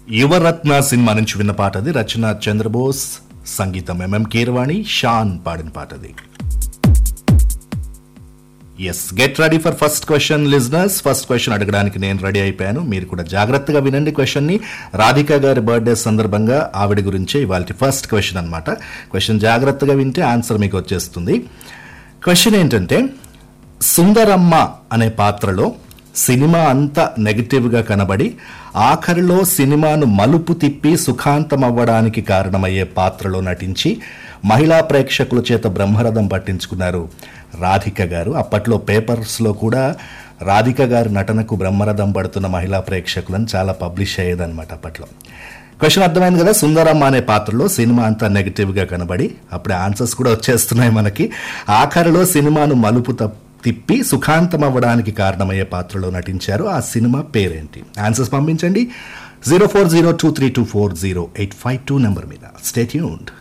Yuvaratna cinema నుంచి విన్న పాట అది రచన చంద్రబోస్ సంగీతం ఎంఎం కీరవాణి షాన్ పాడిన పాట అది yes get ready for first question listeners first question అడగడానికి నేను రెడీ అయిపోయాను మీరు కూడా జాగ్రత్తగా వినండి క్వశ్చన్ ని రాధిక గారి బర్త్డే సందర్భంగా ఆవిడ గురించే ఇవాళ ఫస్ట్ క్వశ్చన్ అన్నమాట క్వశ్చన్ జాగ్రత్తగా వింటే ఆన్సర్ మీకు వచ్చేస్తుంది క్వశ్చన్ ఏంటంటే సుందరమ్మ అనే పాత్రలో సినిమా అంతా నెగిటివ్గా కనబడి ఆఖరిలో సినిమాను మలుపు తిప్పి సుఖాంతం అవ్వడానికి కారణమయ్యే పాత్రలో నటించి మహిళా ప్రేక్షకుల చేత బ్రహ్మరథం పట్టించుకున్నారు రాధిక గారు అప్పట్లో పేపర్స్లో కూడా రాధిక గారి నటనకు బ్రహ్మరథం పడుతున్న మహిళా ప్రేక్షకులను చాలా పబ్లిష్ అయ్యేదన్నమాట అప్పట్లో క్వశ్చన్ అర్థమైంది కదా సుందరమ్మ అనే పాత్రలో సినిమా అంతా నెగిటివ్ గా కనబడి అప్పుడే ఆన్సర్స్ కూడా వచ్చేస్తున్నాయి మనకి ఆఖరిలో సినిమాను మలుపు తప్- తిప్పి సుఖాంతం అవ్వడానికి కారణమయ్యే పాత్రలో నటించారు ఆ సినిమా పేరేంటి ఆన్సర్స్ పంపించండి zero four zero two three two four zero eight five two number మీద స్టేట్యూన్డ్